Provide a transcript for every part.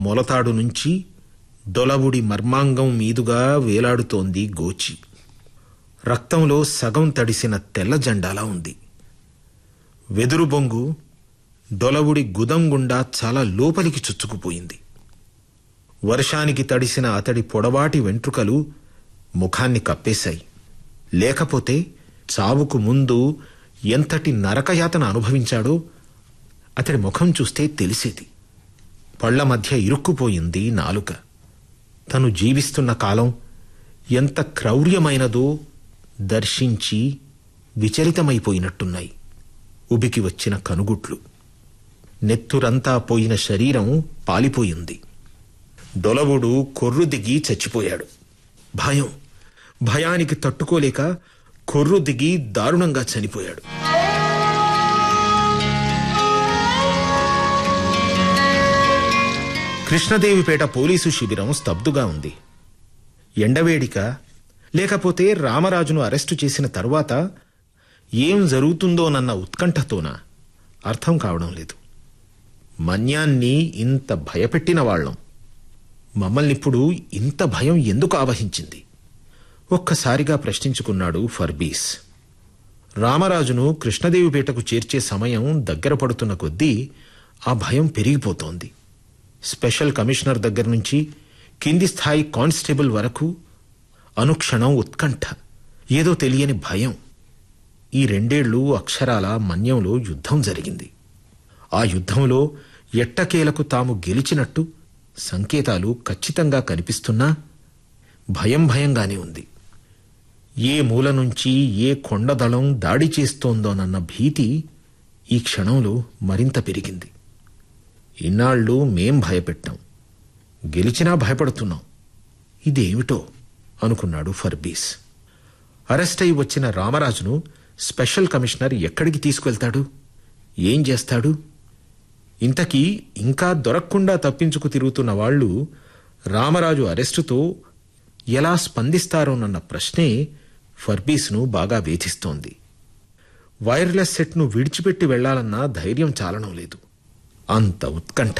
మొలతాడు నుంచి దొలవుడి మర్మాంగం మీదుగా వేలాడుతోంది గోచి రక్తంలో సగం తడిసిన తెల్ల జెండాలా ఉంది వెదురు బొంగు దొలవుడి గుదం గుండా చాలా లోపలికి చుచ్చుకుపోయింది వర్షానికి తడిసిన అతడి పొడవాటి వెంట్రుకలు ముఖాన్ని కప్పేశాయి లేకపోతే చావుకు ముందు ఎంతటి నరకయాతన అనుభవించాడో అతడి ముఖం చూస్తే తెలిసేది పళ్ల మధ్య ఇరుక్కుపోయింది నాలుక తను జీవిస్తున్న కాలం ఎంత క్రౌర్యమైనదో దర్శించి విచలితమైపోయినట్టున్నాయి ఉబికి వచ్చిన కనుగుట్లు నెత్తురంతా పోయిన శరీరం పాలిపోయింది డొలవుడు కొర్రు దిగి చచ్చిపోయాడు భయం భయానికి తట్టుకోలేక కొర్రు దిగి దారుణంగా చనిపోయాడు కృష్ణదేవిపేట పోలీసు శిబిరం స్తబ్దుగా ఉంది ఎండవేడిక లేకపోతే రామరాజును అరెస్టు చేసిన తరువాత ఏం జరుగుతుందోనన్న ఉత్కంఠతోన అర్థం కావడం లేదు మన్యాన్ని ఇంత భయపెట్టిన వాళ్ళం మమ్మల్నిప్పుడు ఇంత భయం ఎందుకు ఆవహించింది ఒక్కసారిగా ప్రశ్నించుకున్నాడు ఫర్బీస్ రామరాజును కృష్ణదేవిపేటకు చేర్చే సమయం దగ్గర పడుతున్న కొద్దీ ఆ భయం పెరిగిపోతోంది స్పెషల్ కమిషనర్ దగ్గర నుంచి కింది స్థాయి కానిస్టేబుల్ వరకు అనుక్షణం ఉత్కంఠ ఏదో తెలియని భయం ఈ రెండేళ్లు అక్షరాల మన్యంలో యుద్ధం జరిగింది ఆ యుద్ధంలో ఎట్టకేలకు తాము గెలిచినట్టు సంకేతాలు ఖచ్చితంగా కనిపిస్తున్నా భయం భయంగానే ఉంది ఏ మూల నుంచి ఏ కొండదళం దాడి చేస్తోందోనన్న భీతి ఈ క్షణంలో మరింత పెరిగింది ఇన్నాళ్ళు మేం భయపెట్టాం గెలిచినా భయపడుతున్నాం ఇదేమిటో అనుకున్నాడు ఫర్బీస్ అరెస్ట్ అయి వచ్చిన రామరాజును స్పెషల్ కమిషనర్ ఎక్కడికి తీసుకువెళ్తాడు ఏం చేస్తాడు ఇంతకీ ఇంకా దొరక్కుండా తప్పించుకు తిరుగుతున్న వాళ్ళు రామరాజు అరెస్టుతో ఎలా స్పందిస్తారోనన్న ప్రశ్నే ఫర్బీస్ను బాగా వేధిస్తోంది వైర్లెస్ సెట్ను విడిచిపెట్టి వెళ్లాలన్న ధైర్యం చాలడం లేదు అంత ఉత్కంఠ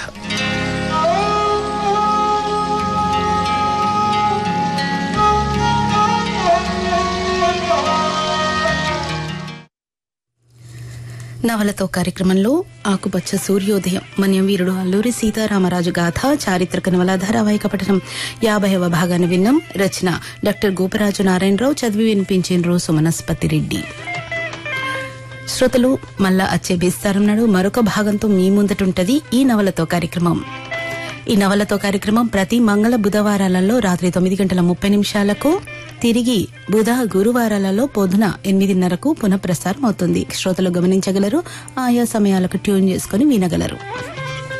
నవలతో కార్యక్రమంలో ఆకుపచ్చ సూర్యోదయం మన్యం వీరుడు అల్లూరి సీతారామరాజు గాథ చారిత్రక నవల ధారావాహిక పఠనం యాభైవ భాగాన్ని విన్నాం రచన డాక్టర్ గోపరాజు నారాయణరావు చదివి వినిపించిన సుమనస్పతి రెడ్డి శ్రోతలు మళ్ళా అచ్చే బేస్తారం నాడు మరొక భాగంతో మీ ముందటుంటది ఈ నవలతో కార్యక్రమం ఈ నవలతో కార్యక్రమం ప్రతి మంగళ బుధవారాలలో రాత్రి తొమ్మిది గంటల ముప్పై నిమిషాలకు తిరిగి బుధ గురువారాలలో పొద్దున ఎనిమిదిన్నరకు పునఃప్రసారం అవుతుంది శ్రోతలు గమనించగలరు ఆయా సమయాలకు ట్యూన్ చేసుకుని వినగలరు